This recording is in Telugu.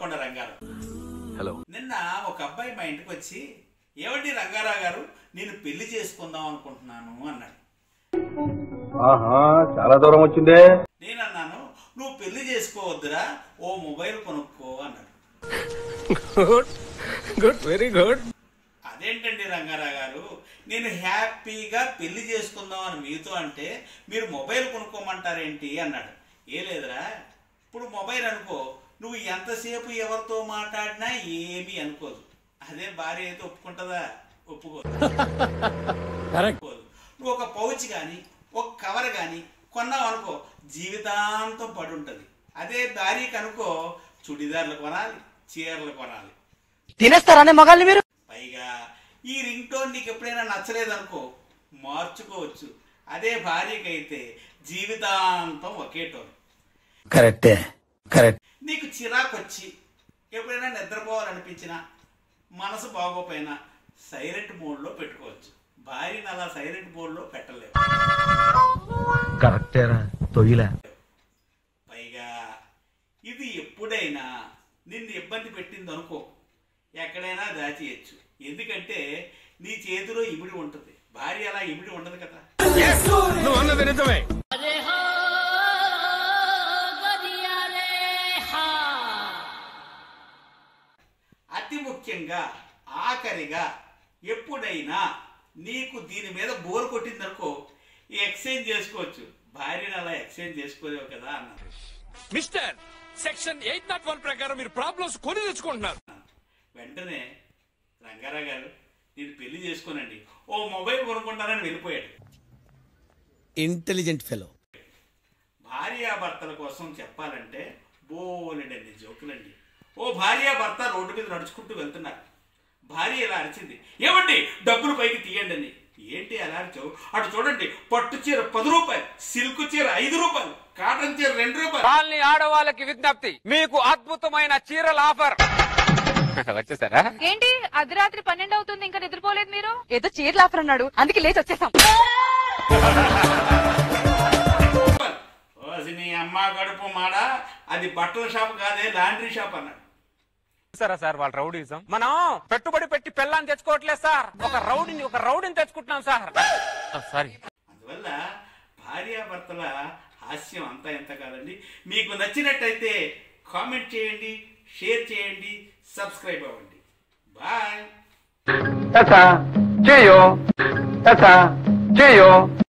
దొనకొండ రంగారావు హలో నిన్న ఒక అబ్బాయి మా ఇంటికి వచ్చి ఏమండి రంగారావు గారు నేను పెళ్లి చేసుకుందాం అనుకుంటున్నాను అన్నాడు ఆహా చాలా దూరం వచ్చిందే నేను అన్నాను నువ్వు పెళ్లి చేసుకోవద్దురా ఓ మొబైల్ కొనుక్కో అన్నాడు గుడ్ వెరీ గుడ్ అదేంటండి రంగారావు గారు నేను హ్యాపీగా పెళ్లి చేసుకుందాం అని మీతో అంటే మీరు మొబైల్ కొనుక్కోమంటారేంటి అన్నాడు ఏ లేదురా ఇప్పుడు మొబైల్ అనుకో నువ్వు ఎంతసేపు ఎవరితో మాట్లాడినా ఏమీ అనుకోదు అదే భార్య అయితే ఒప్పుకుంటుందా ఒప్పుకోదు ఒప్పుకోదు నువ్వు ఒక పౌచ్ కానీ ఒక కవర్ కానీ కొన్నావు అనుకో జీవితాంతం పడి ఉంటుంది అదే భార్యకి అనుకో చుడిదార్లు కొనాలి చీరలు కొనాలి తినేస్తారా మగాల్ని మీరు పైగా ఈ రింగ్ టోన్ నీకు ఎప్పుడైనా నచ్చలేదనుకో మార్చుకోవచ్చు అదే భార్యకైతే జీవితాంతం ఒకే టోన్ కరెక్టే కరెక్ట్ నీకు చిరాకు వచ్చి ఎప్పుడైనా నిద్రపోవాలనిపించినా మనసు బాగోపోయినా సైలెంట్ మోడ్లో పెట్టుకోవచ్చు భార్యని అలా సైలెంట్ మోడ్లో పెట్టలేవు కరెక్టేరా తొయ్యలే పైగా ఇది ఎప్పుడైనా నిన్ను ఇబ్బంది పెట్టింది అనుకో ఎక్కడైనా దాచేయచ్చు ఎందుకంటే నీ చేతిలో ఇమిడి ఉంటుంది భార్య అలా ఇమిడి ఉండదు కదా నువ్వు అన్నది నిజమే అతి ముఖ్యంగా ఆఖరిగా ఎప్పుడైనా నీకు దీని మీద బోర్ కొట్టిందనుకో ఈ ఎక్స్చేంజ్ చేసుకోవచ్చు భార్యను అలా ఎక్స్చేంజ్ చేసుకోలేవు కదా అన్నారు mister section eight not one ప్రకారం మీరు ప్రాబ్లమ్స్ కొని తెచ్చుకుంటున్నారు వెంటనే రంగారావు గారు నేను పెళ్లి చేసుకోనండి ఓ మొబైల్ కొనుక్కుంటానని వెళ్ళిపోయాడు ఇంటెలిజెంట్ ఫెలో భార్యాభర్తల కోసం చెప్పాలంటే బోలెడన్ని జోకులండి ఓ భార్యాభర్త రోడ్డు మీద నడుచుకుంటూ వెళ్తున్నారు భార్య ఇలా అరిచింది ఏమండి డబ్బులు పైకి తీయండి అని ఏంటి అలా అరిచావు అటు చూడండి పట్టు చీర పది రూపాయలు సిల్క్ చీర ఐదు రూపాయలు కాటన్ చీర రెండు రూపాయలు కాలనీ ఆడవాళ్ళకి విజ్ఞప్తి మీకు అద్భుతమైన చీరల ఆఫర్ వచ్చేసారా ఏంటి అర్ధరాత్రి పన్నెండు అవుతుంది ఇంకా నిద్రపోలేదు మీరు ఏదో చీరలు ఆఫర్ అన్నాడు అందుకే లేచి వచ్చేసాం ఓసి నీ అమ్మ గడుపు మాడ అది బట్టల షాప్ కాదే లాండ్రీ షాప్ అన్నాడు సరే సార్ వాళ్ళ రౌడీజం మనం పెట్టుబడి పెట్టి పెళ్ళాన్ని తెచ్చుకోవట్లేదు సార్ ఒక రౌడీని ఒక రౌడీని తెచ్చుకుంటున్నాం సార్ సారీ అందువల్ల భార్యాభర్తల హాస్యం అంతా ఎంత కాదండి మీకు నచ్చినట్టయితే కామెంట్ చేయండి షేర్ చేయండి సబ్స్క్రైబ్ అవ్వండి బాయ్ తథా చేయో తథా చేయో